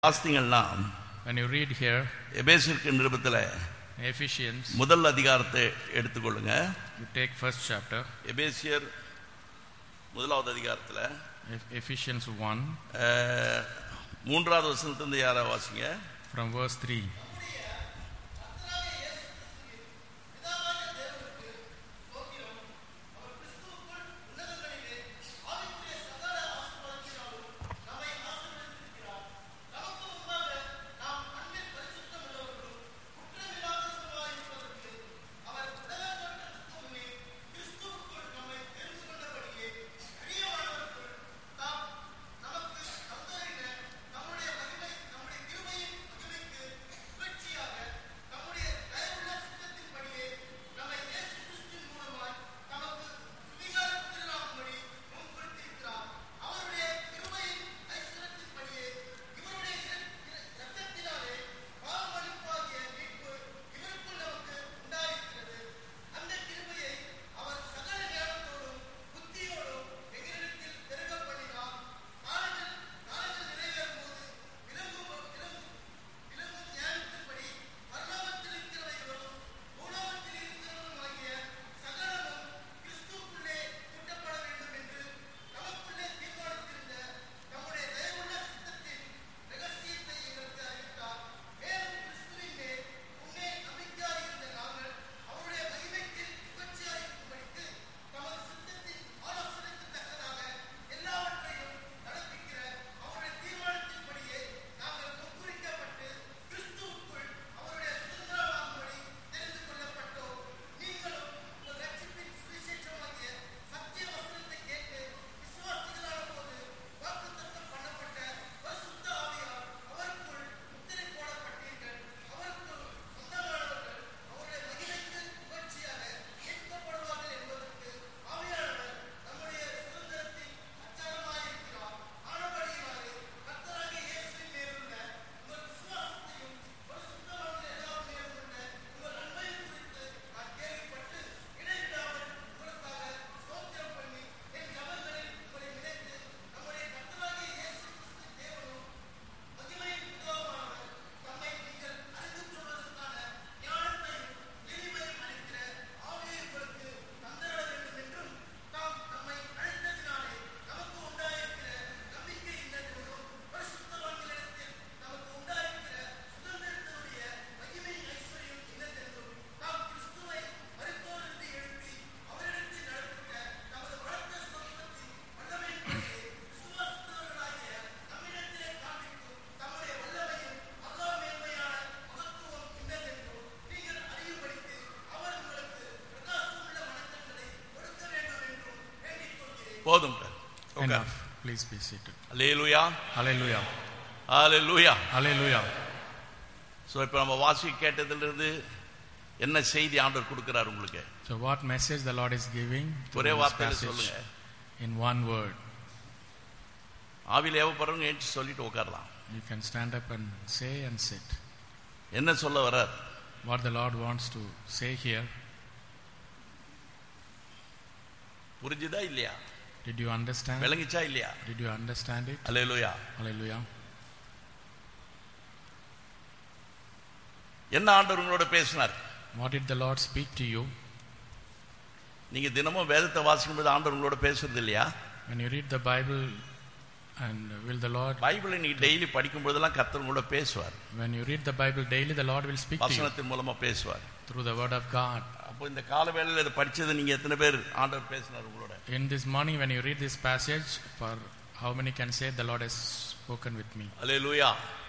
வாசித்தீங்கன்னா When you read here, எபேசிற்கு நிருபத்தில் Ephesians, முதல் அதிகாரத்தை எடுத்துக்கொள்ளுங்க you take first chapter, எபேசியர் முதலாவது அதிகாரத்தில் Eph- Ephesians 1, அஹ், மூன்றாவது வசனத்திலிருந்து யாரா வாசிங்க from verse 3. போதும் Enough. Please be seated. Hallelujah Hallelujah. Hallelujah Hallelujah. So இப்போ நம்ம வாசி கேட்டதிலிருந்து என்ன செய்தி ஆண்டவர் கொடுக்கிறார் உங்களுக்கு So, what message the Lord is giving to ஒரே this வார்த்தையில passage சொல்லுங்க in one word? ஆவியில் ஏவப்படுறவங்க ஏற்றி சொல்லிட்டு உட்காரலாம் You can stand up and say and sit. என்ன சொல்ல வர்றார் What the Lord wants to say here. புரிஞ்சுதா இல்லையா Did you understand? விளங்கிச்சா இல்லையா Did you understand it? Hallelujah Hallelujah. என்ன ஆண்டவர் உங்களோட பேசினார் What did the Lord speak to you? நீங்க தினமும் வேதத்தை வாசிக்கும் போது ஆண்டவர் உங்களோட பேசுறது இல்லையா When you read the Bible, and will the Lord, பைபிளை நீங்க டெய்லி படிக்கும் போதெல்லாம் கர்த்தர் உங்களோட பேசுவார் when you read the Bible daily, the Lord will speak to you வசனத்தின் மூலமா பேசுவார் through the Word of God. அப்போ இந்த கால வேளையில இதை படிச்சது நீங்க எத்தனை பேர் ஆண்டவர் பேசினார் உங்களோட In this morning, when you read this passage, for how many can say the Lord has spoken with me? அல்லேலூயா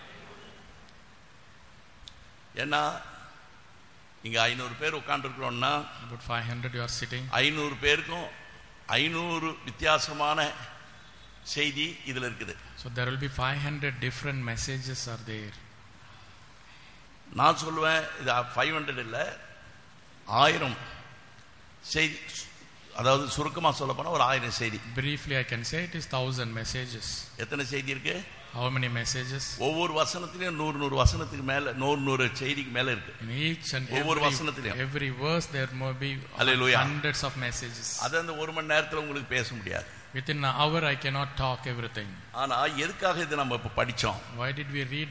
ஏன்னா இங்க ஐநூறு பேர் உட்காந்துருக்கிறோம்னா About 500 you are sitting. ஐநூறு பேருக்கும் ஐநூறு வித்தியாசமான செய்தி இதுல இருக்குது So there will be 500 different messages are there. நான் சொல்லுவேன் இது ஃபைவ் ஹண்ட்ரட் இல்லை ஆயிரம் செய்தி அதாவது சுருக்கமா சொல்ல போனா ஒரு ஆயிரம் செய்தி Briefly, I can say it is 1000 messages. எத்தனை செய்தி இருக்கு How many messages? ஒவ்வொரு வசனத்திலையும் நூறு நூறு வசனத்துக்கு மேல நூறு நூறு செய்திக்கு மேல இருக்கு In each and ஒவ்வொரு every, வசனத்திலையும். every verse, there may be Hallelujah. hundreds of messages. அது அந்த ஒரு மணி நேரத்துல உங்களுக்கு பேச முடியாது Within an hour, I cannot talk everything. ஆனா எதுக்காக இது நம்ம இப்ப படிச்சோம் Why did we read